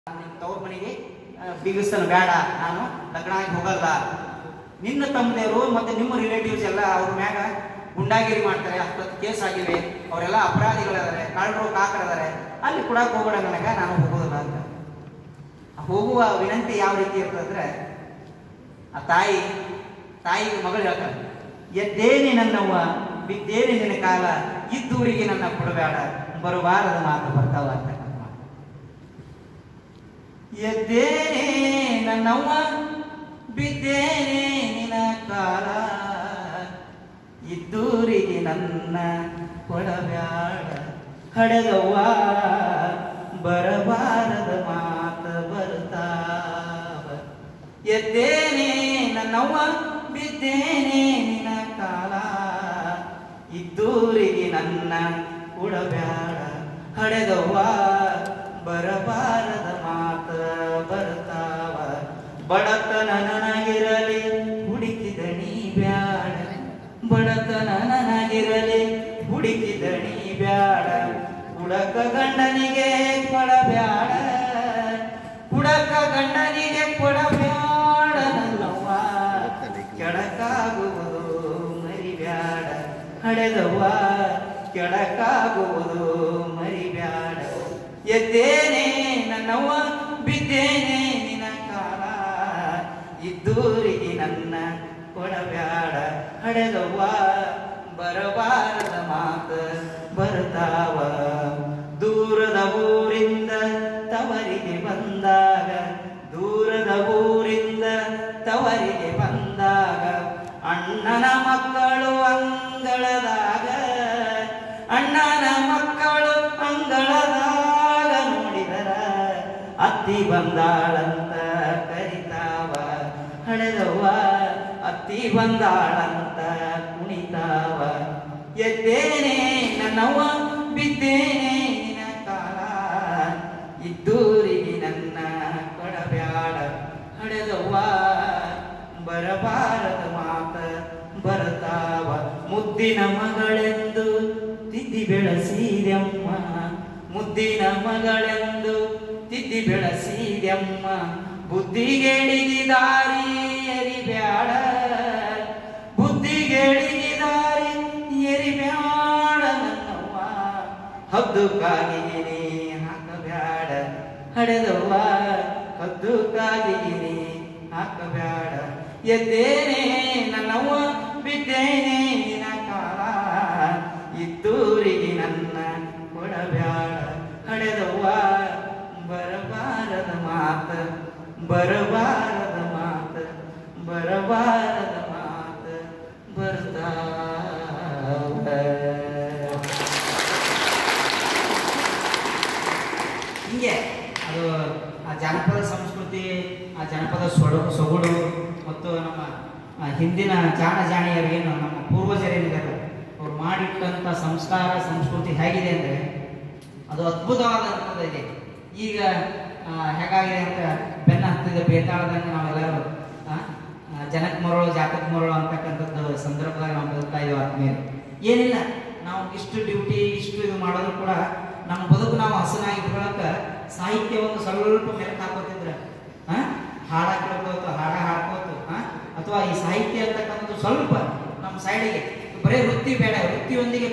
ತವ್ರ ಮನೆಗೆ ಬಿಗಿಸ್ತಾನೆ ಬೇಡ ನಾನು ಲಗ್ನ ಆಗಿ ಹೋಗಲ್ಲ ನಿನ್ನ ತಮ್ಮದೇವರು ಮತ್ತೆ ನಿಮ್ಮ ರಿಲೇಟಿವ್ಸ್ ಎಲ್ಲ ಅವ್ರ ಮ್ಯಾಗ ಗುಂಡಾಗಿರಿ ಮಾಡ್ತಾರೆ ಹತ್ತತ್ತು ಕೇಸ್ ಆಗಿವೆ ಅವರೆಲ್ಲ ಅಪರಾಧಿಗಳಿದ್ದಾರೆ ಕಳ್ಳರು ಕಾಕರಿದ್ದಾರೆ ಅಲ್ಲಿ ಕೊಡಕ್ಕೆ ಹೋಗೋಣ ನನಗೆ ನಾನು ಹೋಗೋದಿಲ್ಲ ಅಂತ ಆ ಹೋಗುವ ವಿನಂತಿ ಯಾವ ರೀತಿ ಇರ್ತದಂದ್ರೆ ಆ ತಾಯಿ ತಾಯಿಗೆ ಮಗಳು ಹೇಳ್ತಾಳೆ ಎದ್ದೇನೆ ನನ್ನವ್ವ ಬಿದ್ದೇನೆ ನಿನ್ನ ಕಾಲ ಇದ್ದೂರಿಗೆ ನನ್ನ ಕೊಡಬೇಡ ಬರಬಾರದ ಮಾತು ಬರ್ತಾವ ಅಂತಕ್ಕಂಥ ಮಾತು ಎದ್ದೇನೆ ನನ್ನವ್ವ ಬಿದ್ದೇನೆ ನಿನ್ನ ಕಾಲ ಇದ್ದೂರಿಗೆ ನನ್ನ ಕೊಡಬ್ಯಾಡ ಹಡೆದವ್ವ ಬರಬಾರದ ಮಾತ ಬರ್ತಾವ ಎದ್ದೇನೆ ನನ್ನವ್ವ ಬಿದ್ದೇನೆ ನಿನ್ನ ಕಾಲ ಇದ್ದೂರಿಗೆ ನನ್ನ ಕೊಡಬ್ಯಾಡ ಹಡೆದವ್ವ ಬರಬಾರದ ಮಾತ ಬರ್ತಾವ ಬಡತನ ನನಗಿರಲಿ ಹುಡುಕಿದಣಿ ಬ್ಯಾಡ ಬಡತನ ನನಗಿರಲಿ ಹುಡುಕಿದಣಿ ಬ್ಯಾಡ ಹುಡಕ ಗಂಡನಿಗೆ ಕೊಡಬ್ಯಾಡ ಹುಡಕ ಗಂಡನಿಗೆ ಕೊಡಬ್ಯಾಡ ನನ್ನವ್ವ ಕೆಡಕಾಗುವುದು ಮರಿಬ್ಯಾಡ ಹಡೆದವ್ವ ಕೆಡಕಾಗುವುದು ಮರಿಬ್ಯಾಡ ಎದ್ದೇನೆ ನನ್ನವ್ವ ಬಿದ್ದೇನೆ ನಿನ್ನ ಕಾಲ ಇದ್ದೂರಿಗೆ ನನ್ನ ಕೊಡಬ್ಯಾಡ ಹಡೆದವ್ವ ಬರಬಾರದ ಮಾತ ಬರ್ತಾವ ದೂರದ ಊರಿಂದ ತವರಿಗೆ ಬಂದಾಗ ದೂರದ ಊರಿಂದ ತವರಿಗೆ ಬಂದಾಗ ಅಣ್ಣನ ಮಕ್ಕಳು ಅಂಗಳದಾಗ ಅಣ್ಣನ ಮಕ್ಕಳು ಅಂಗಳದಾಗ ನೋಡಿದರ ಅತ್ತಿ ಬಂದಾಳಂತ ಕರಿತಾವ ಹಳೆದವ್ವ ಅತ್ತಿ ಬಂದಾಳಂತ ಕುಣಿತಾವ ಎದ್ದೇನೆ ನನ್ನವ್ವ ಬಿದ್ದೇನೆ ನಿನ್ನ ಕಾಲ ಇದ್ದೂರಿಗೆ ನನ್ನ ಕೊಡಬ್ಯಾಡ ಹಡೆದವ್ವ ಬರಬಾರದ ಮಾತ ಬರ್ತಾವ ಮುದ್ದಿನ ಮಗಳೆಂದು ತಿದ್ದಿ ಬೆಳೆಸಿದೆಮ್ಮ ಮುದ್ದಿನ ಮಗಳೆಂದು ತಿದ್ದಿ ಬೆಳೆಸಿದೆಮ್ಮ ಬುದ್ಧಿಗೆಡಿಗಿ ದಾರಿ ಎರಿಬ್ಯಾಡ ಬುದ್ಧಿಗೆಡಿಗಿ ದಾರಿ ಎರಿಬ್ಯಾಡ ನನ್ನವ್ವ ಹದ್ದು ಕಾಗಿನಿ ಹಾಕಬ್ಯಾಡ ಹಡೆದವ್ವ ಹದ್ದು ಕಾಗಿನಿ ಹಾಕಬ್ಯಾಡ ಎದ್ದೇನೆ ನನ್ನವ್ವ ಬಿದ್ದೇನೆ ನಿನ್ನ ಕಾಲ ಇದ್ದೂರಿಗೆ ನನ್ನ ಕೊಡಬ್ಯಾಡ ಹಡೆದವ್ವ ಬರಬಾರದ ಮಾತ ಬರಬಾರದ ಮಾತ ಬರಬಾರದ ಮಾತ ಬರ್ತಾವ ಹಿಂಗೆ ಅದು ಆ ಜಾನಪದ ಸಂಸ್ಕೃತಿ ಆ ಜನಪದ ಸೊಡು ಸೊಗಡು ಮತ್ತು ನಮ್ಮ ಆ ಹಿಂದಿನ ಜಾಣ ಜಾಣಿಯರು ಏನು ನಮ್ಮ ಪೂರ್ವಜರೇನಿದ್ದಾರೆ ಅವ್ರು ಮಾಡಿಟ್ಟಂಥ ಸಂಸ್ಕಾರ ಸಂಸ್ಕೃತಿ ಹೇಗಿದೆ ಅಂದರೆ ಅದು ಅದ್ಭುತವಾದಂಥದ್ದು ಇದೆ ಈಗ ಆ, ಹೇಗಾಗಿದೆ ಅಂದ್ರೆ ಬೆನ್ನ ಹತ್ತಿದ ಬೇತಾಳದಂಗೆ ನಾವೆಲ್ಲರೂ ಆ, ಆ, ಜನಕ್ ಮರಳು ಜಾತಕ್ ಮರಳು ಅಂತಕ್ಕಂಥದ್ದು ಸಂದರ್ಭದಾಗ ನಾವು ಬದುಕ್ತಾ ಇದ್ದೀವಿ ಆದ್ಮೇಲೆ ಏನಿಲ್ಲ ನಾವು ಇಷ್ಟು ಡ್ಯೂಟಿ ಇಷ್ಟು ಇದು ಮಾಡೋದು ಕೂಡ ನಮ್ಮ ಬದುಕು ನಾವು ಹಸನಾಗಿ ಇಟ್ಕೊಳಕ ಸಾಹಿತ್ಯ ಒಂದು ಸ್ವಲ್ಪ ಮೆಲುಕು ಹಾಕೋತಿದ್ರೆ ಆ ಹಾಡ ಕೇಳ್ಕೋತು ಹಾಡ ಹಾಡ್ಕೋತು ಆ ಅಥವಾ ಈ ಸಾಹಿತ್ಯ ಅಂತಕ್ಕಂಥದ್ದು ಸ್ವಲ್ಪ ನಮ್ಮ ಸೈಡಿಗೆ ಬರೀ ವೃತ್ತಿ ಬೇಡ ವೃತ್ತಿಯೊಂದಿಗೆ